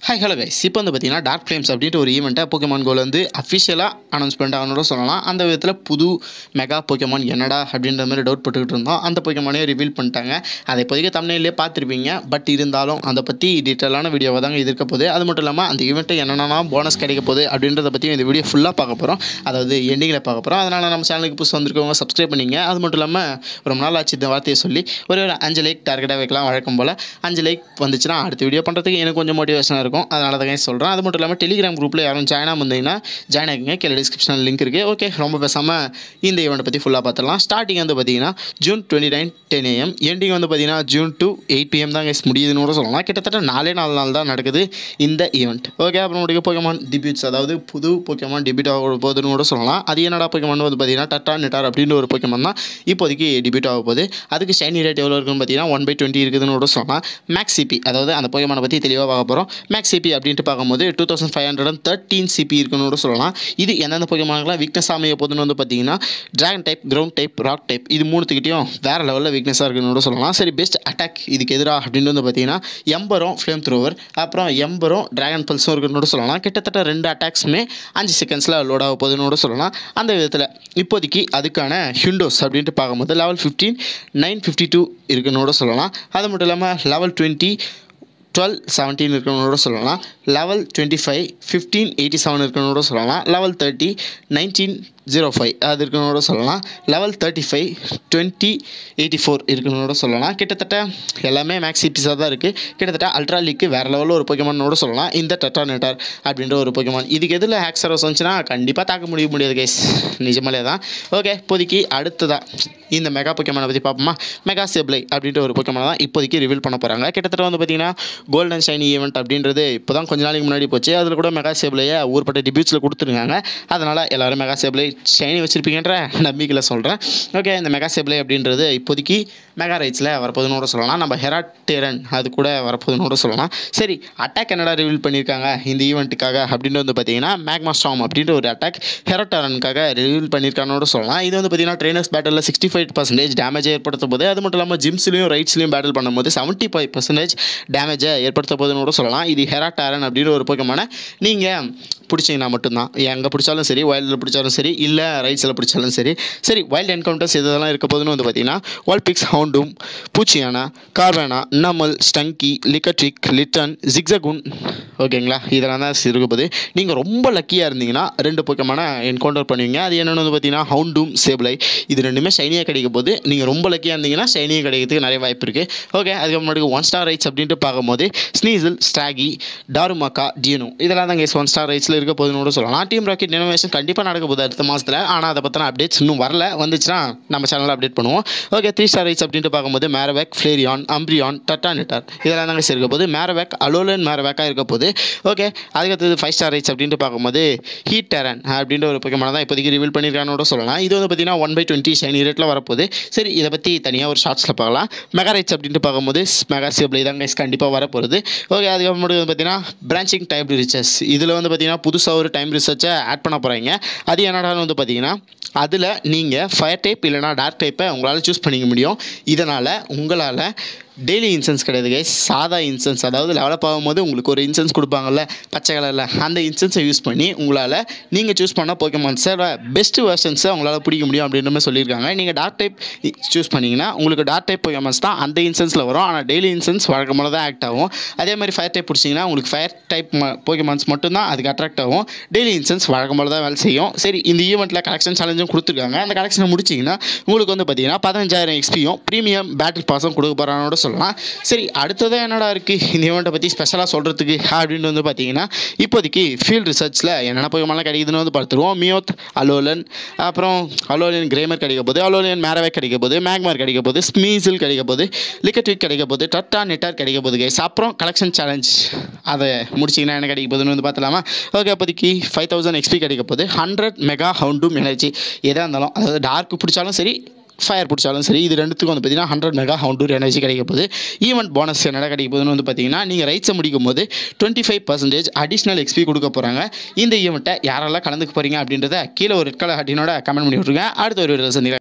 hi hello guys இப்போ வந்து பார்த்தீங்கன்னா டார்க் ஃப்ளேம்ஸ் அப்படின்ட்டு ஒரு ஈவெண்ட்டை போக்கமான் கோல் வந்து அஃபிஷியலாக அனௌன்ஸ்மெண்ட் ஆகணும் சொல்லலாம் அந்த விதத்தில் புது மெகா போக்கமான் என்னடா அப்படின்ற மாதிரி டவுட் போட்டுக்கிட்டு இருந்தோம் அந்த போக்கமானே ரிவீல் பண்ணிட்டாங்க அதை இப்போதைக்கு தமிழ்லேயே பார்த்துருப்பீங்க பட் இருந்தாலும் அதை பற்றி டீட்டெயிலான வீடியோவை தாங்க இது இருக்க போகுது அது மட்டும் இல்லாமல் அந்த ஈவெண்ட்டு என்னென்னா போனஸ் கிடைக்க போகுது அப்படின்றத பற்றி இந்த வீடியோ ஃபுல்லாக பார்க்க போகிறோம் அதாவது எண்டிங்கில் பார்க்க போகிறோம் அதனால் நம்ம சேனலுக்கு புதுசு வந்திருக்கவங்க சப்ஸ்கிரைப் பண்ணிங்க அது மட்டும் இல்லாமல் ரொம்ப நாள் ஆச்சு இந்த வார்த்தையை சொல்லி ஒரு ஒரு அஞ்சு லைக் டார்கெட்டாக வைக்கலாம் வழக்கம் போல் அஞ்சு லைக் வந்துச்சுன்னா அடுத்த வீடியோ பண்ணுறதுக்கு எனக்கு கொஞ்சம் மோட்டிவேஷனாக இருக்கும் அதனால தான் சொல்கிறேன் அது மட்டும் இல்லாமல் டெலிகிராம் குரூப்பில் யாரும் ஜாயின் ஆகுந்தீங்கன்னா ஜாயின் ஆகிங்க கீழே டிஸ்கிரிப்ஷனில் லிங்க் இருக்குது ஓகே ரொம்ப பேசாமல் இந்த ஈவெண்ட்டை பற்றி ஃபுல்லாக பார்த்துடலாம் ஸ்டார்டிங் வந்து பார்த்தீங்கன்னா June twenty nine ten AM ending வந்து பார்த்தீங்கன்னா ஜூன் டூ எயிட் பிஎம் தான் கைஸ் முடியுதுன்னு கூட சொல்லலாம் கிட்டத்தட்ட நாலே நாலு நாள் தான் நடக்குது இந்த ஈவெண்ட் ஓகே அப்புறம் முடிக்க போக்கமான் டிபியூட்ஸ் அதாவது புது போக்கமான் டிபியூட் ஆக போகுதுன்னு கூட சொல்லலாம் அது என்னடா போக்கமான் வந்து பார்த்தீங்கன்னா டட்டா நெட்டார் அப்படின்ற ஒரு போக்கமான் தான் இப்போதைக்கு டிபியூட் ஆக போகுது அதுக்கு ஷைனி ரேட் எவ்வளோ இருக்குன்னு பார்த்தீங்கன்னா ஒன் பை டுவெண்ட்டி இருக்குதுன்னு கூட சொல்லலாம் மேக்ஸ் சிபி அதாவது அந்த போக்கமானை பற்றி தெளிவாக பார்க்க போகிறோம் மேக்ஸ் சிபி அப்படின்ட்டு பார்க்கும்போது two thousand five hundred and thirteen CP இருக்குன்னு கூட சொல்லலாம் இது எந்தெந்த போக்கமானுக்குலாம் வீக்னஸ் அமைய போகுதுன்னு வந்து பார்த்தீங்கன்னா dragon type ground type rock type இது மூணுத்துக்கிட்டையும் வேறு லெவலில் வீக்னஸாக இருக்குன்னு கூட சொல்லலாம் சரி பெஸ்ட் அட்டாக் இதுக்கு எதிராக அப்படின்னு வந்து பார்த்தீங்கன்னா எம்பரும் ஃப்ளேம் த்ரோவர் அப்புறம் எம்பரும் ட்ராகன் பல்ஸும் இருக்குன்னு கூட சொல்லலாம் கிட்டத்தட்ட ரெண்டு அட்டாக்ஸுமே அஞ்சு செகண்ட்ஸில் லோட் ஆக போகுதுன்னு கூட சொல்லலாம் அந்த விதத்தில் இப்போதைக்கு அதுக்கான ஹிண்டோஸ் அப்படின்ட்டு பார்க்கும்போது level fifteen nine fifty two இருக்குன்னு கூட சொல்லலாம் அது மட்டும் இல்லாமல் லெவல் டுவெண்ட்டி டுவெல் செவன்டீன் இருக்கணும்னு கூட சொல்லலாம் level twenty five fifteen eighty seven இருக்கணும்னு கூட சொல்லலாம் level thirty nineteen zero five அது இருக்கணும்னு கூட சொல்லலாம் level thirty five twenty eighty four இருக்கணும்னு கூட சொல்லலாம் கிட்டத்தட்ட எல்லாமே மேக்ஸ் பீஸாக தான் இருக்குது கிட்டத்தட்ட அல்ட்ரா லீக்கு வேறு லெவலில் ஒரு பொக்கமான் கூட சொல்லலாம் இந்த டட்டா நெட்டார் அப்படின்ற ஒரு பொக்கமான் இதுக்கு எதில் ஹேக்ஸரோஸ் வந்துச்சுன்னா கண்டிப்பாக தாக்க முடிய முடியாது கைஸ் நிஜமாலே தான் ஓகே இப்போதைக்கு அடுத்ததாக இந்த மெகா பொக்கமானை பற்றி பார்ப்போமா மெகா சேப்ளை அப்படின்ற ஒரு பொக்கமான தான் இப்போதைக்கு ரிவீல் பண்ண போகிறாங்க கிட்டத்தட்ட வந்து பார்த்தீங்கன்னா கோல்டன் ஷைனி ஈவெண்ட் அப்படின்றது இப்போ தான் கொஞ்ச நாளைக்கு முன்னாடி போச்சு அதில் கூட மெகா சேப்ளையை ஊர்பட்ட டிபியூட்ஸில் கொடுத்துருக்காங்க அதனால் எல்லோரும் மெகா சேப்ளை ஷைனி வச்சுருப்பீங்கன்ற நம்பிக்கையில் சொல்கிறேன் ஓகே இந்த மெகா சேப்ளை அப்படின்றது இப்போதைக்கு மெகா ரைட்ஸில் வரப்போதுன்னு கூட சொல்லலாம் நம்ம ஹெராட் டேரன் அது கூட வரப்போதுன்னு கூட சொல்லலாம் சரி அட்டாக் என்னடா ரிவீல் பண்ணியிருக்காங்க இந்த ஈவெண்ட்டுக்காக அப்படின்னு வந்து பார்த்தீங்கன்னா மேக்மா ஸ்டாம் அப்படின்ற ஒரு அட்டாக் ஹெராட்டாரனுக்காக ரிவீல் பண்ணியிருக்கான்னு கூட சொல்லலாம் இது வந்து பார்த்தீங்கன்னா ட்ரெயினர்ஸ் பேட்டலில் சிக்ஸ்டி ஃபைவ் பர்சன்டேஜ் டேமேஜ் ஏற்படுத்தும் போது அது மட்டும் இல்லாமல் ஜிம்ஸ்லையும் ரைட்ஸ்லையும் பேட்டில் பண்ணும்போது செவன்ட்டி ஃபைவ் பர்சன்டேஜ் டேமேஜை ஏற்படுத்த போதுன்னு கூட சொல்லலாம் இது ஹெராட்டாரன் அப்படின்ற ஒரு போக்கமான நீங்கள் பிடிச்சிங்கன்னா மட்டும்தான் எங்கே பிடிச்சாலும் சரி வைல்டில் பிடிச்சாலும் சரி இல்லை ரைட்ஸில் பிடிச்சாலும் சரி சரி வைல்ட் என்கவுண்டர்ஸ் இதெல்லாம் இருக்க போதுன்னு வந்து பார்த்தீங்கன்னா வால்பிக்ஸ் ஹவுண்டும் பூச்சியானா கார்வேனா நமல் ஸ்டங்கி லிக்கட்ரிக் லிட்டன் ஜிக்ஸகுன் ஓகேங்களா இதெல்லாம் தான் இருக்க போது நீங்கள் ரொம்ப லக்கியாக இருந்தீங்கன்னா ரெண்டு பக்கமான என்கவுண்டர் பண்ணுவீங்க அது என்னென்னு வந்து பார்த்தீங்கன்னா ஹவுண்டும் சேப்லை இது ரெண்டுமே ஷைனியாக கிடைக்க போது நீங்கள் ரொம்ப லக்கியாக இருந்தீங்கன்னா ஷைனியாக கிடைக்கிறதுக்கு நிறைய வாய்ப்பு இருக்குது ஓகே அதுக்கு முன்னாடி ஒன் ஸ்டார் ரைட்ஸ் அப்படின்ட்டு பார்க்கும்போது ஸ்னீசல் ஸ்டாகி டாருமாக்கா டியூனோ இதெல்லாம் தான் கேஸ் ஒன் ஸ்டார் ரைட்ஸில் இருக்க போதுன்னு கூட சொல்லலாம் டீம் ராக்கெட் இனோவேஷன் கண்டிப்பாக நடக்க போகுது அடுத்த மாதத்தில் ஆனால் அதை பற்றின அப்டேட்ஸ் இன்னும் வரல வந்துச்சுன்னா நம்ம சேனலில் அப்டேட் பண்ணுவோம் ஓகே த்ரீ ஸ்டார் ரைட்ஸ் அப்படின்ட்டு பார்க்கும்போது மேரவேக் ஃப்ளேரியான் அம்ப்ரியான் டட்டா நெட்டார் இதெல்லாம் தாங்க இருக்க போது மேரவேக் அலோலன் மேரவேக்காக இருக்க போது ஓகே அதுக்கடுத்தது ஃபைவ் ஸ்டார் ரைட்ஸ் அப்படின்ட்டு பார்க்கும்போது ஹீட் டேரன் அப்படின்ற ஒரு பக்கமான தான் இப்போதைக்கு ரிவீல் பண்ணியிருக்கான்னு கூட சொல்லலாம் இது வந்து பார்த்தீங்கன்னா ஒன் பை டுவெண்ட்டி ஷைனி ரேட்டில் வரப்போகுது சரி இதை பற்றி தனியாக ஒரு ஷார்ட்ஸில் பார்க்கலாம் மெகா ரைட்ஸ் அப்படின்ட்டு பார்க்கும்போது மெகா சேப்ளை தான் கைஸ் கண்டிப்பாக வரப்போகுது ஓகே அதுக்கப்புறம் வந்து பார்த்தீங்கன்னா பிரான்ச்சிங் டைப் ரிசர்ச் இதில் வந்து பார்த்தீங்கன்னா புதுசாக ஒரு டைம் ரிசர்ச்சை ஆட் பண்ண போகிறாங்க அது என்னடான்னு வந்து பார்த்தீங்கன்னா அதில் நீங்கள் ஃபயர் டைப் இல்லைனா டார்க் டைப்பை உங்களால் சூஸ் பண்ணிக்க முடியும் இதனால் உங்களால் டெய்லி இன்சென்ஸ் கிடையாது கைஸ் சாதா இன்சென்ஸ் அதாவது டெவலப் ஆகும்போது உங்களுக்கு ஒரு இன்சென்ஸ் கொடுப்பாங்கல்ல பச்சை கலரில் அந்த இன்சென்ஸை யூஸ் பண்ணி உங்களால் நீங்கள் சூஸ் பண்ண போக்கமான்ஸை பெஸ்ட் வெர்ஷன்ஸை உங்களால் பிடிக்க முடியும் அப்படின்ற மாதிரி சொல்லியிருக்காங்க நீங்கள் டார்க் டைப் சூஸ் பண்ணிங்கன்னா உங்களுக்கு டார்க் டைப் போக்கமான்ஸ் தான் அந்த இன்சென்ஸில் வரும் ஆனால் டெய்லி இன்சென்ஸ் வழக்கமாக தான் ஆக்ட் ஆகும் அதே மாதிரி ஃபயர் டைப் பிடிச்சிங்கன்னா உங்களுக்கு ஃபயர் டைப் போக்கமான்ஸ் மட்டும்தான் அதுக்கு அட்ராக்ட் ஆகும் டெய்லி இன்சென்ஸ் வழக்கமாக தான் வேலை செய்யும் சரி இந்த ஈவெண்ட்டில் கலெக்ஷன் சேலஞ்சும் கொடுத்துருக்காங்க அந்த கலெக்ஷனை முடிச்சிங்கன்னா உங்களுக்கு வந்து பார்த்தீங்கன்னா பதினஞ்சாயிரம் எக்ஸ்பியும் ப்ரீமியம் பேட்டில் பாஸும் கொடுக்க போகிறானோட சொல்லலாம் சரி அடுத்ததாக என்னடா இருக்குது இந்த ஈவெண்ட்டை பற்றி ஸ்பெஷலாக சொல்கிறதுக்கு அப்படின்னு வந்து பார்த்தீங்கன்னா இப்போதைக்கு ஃபீல்ட் ரிசர்ச்சில் என்னென்ன போயமெல்லாம் கிடைக்குதுன்னு வந்து பார்த்துருவோம் மியோத் அலோலன் அப்புறம் அலோலியன் கிரேமர் கிடைக்க போது அலோலியன் மேரவே கிடைக்க போது மேக்மார் கிடைக்க போது ஸ்மீசில் கிடைக்க போது லிக்கட்விக் கிடைக்க போது டட்டா நெட்டார் கிடைக்க போது கைஸ் அப்புறம் கலெக்ஷன் சேலஞ்ச் அதை முடிச்சிங்கன்னா என்ன கிடைக்க போகுதுன்னு வந்து பார்த்தலாமா ஓகே அப்போதைக்கு ஃபைவ் தௌசண்ட் எக்ஸ்பி கிடைக்க போது ஹண்ட்ரட் மெகா ஹவுண்டும் எனர்ஜி எதாக இருந்தாலும் அதாவது டார்க் பிடிச்சாலும் சரி ஃபயர் பிடிச்சாலும் சரி இது ரெண்டுத்துக்கும் வந்து பார்த்தீங்கன்னா ஹண்ட்ரட் மெகா ஹவுண்டூர் எனர்ஜி கிடைக்க போகுது ஈவெண்ட் போனஸ் என்னடா கிடைக்க போகுதுன்னு வந்து பார்த்தீங்கன்னா நீங்கள் ரைட்ஸை முடிக்கும் போது twenty five percentage additional XP கொடுக்க போகிறாங்க இந்த ஈவெண்ட்டை யாரெல்லாம் கலந்துக்க போகிறீங்க அப்படின்றத கீழே ஒரு ரெட் கலர் ஹட்டினோட கமெண்ட் பண்ணி விட்ருங்க அடுத்த ஒரு வீடியோவில் சந்திக்கிறேன்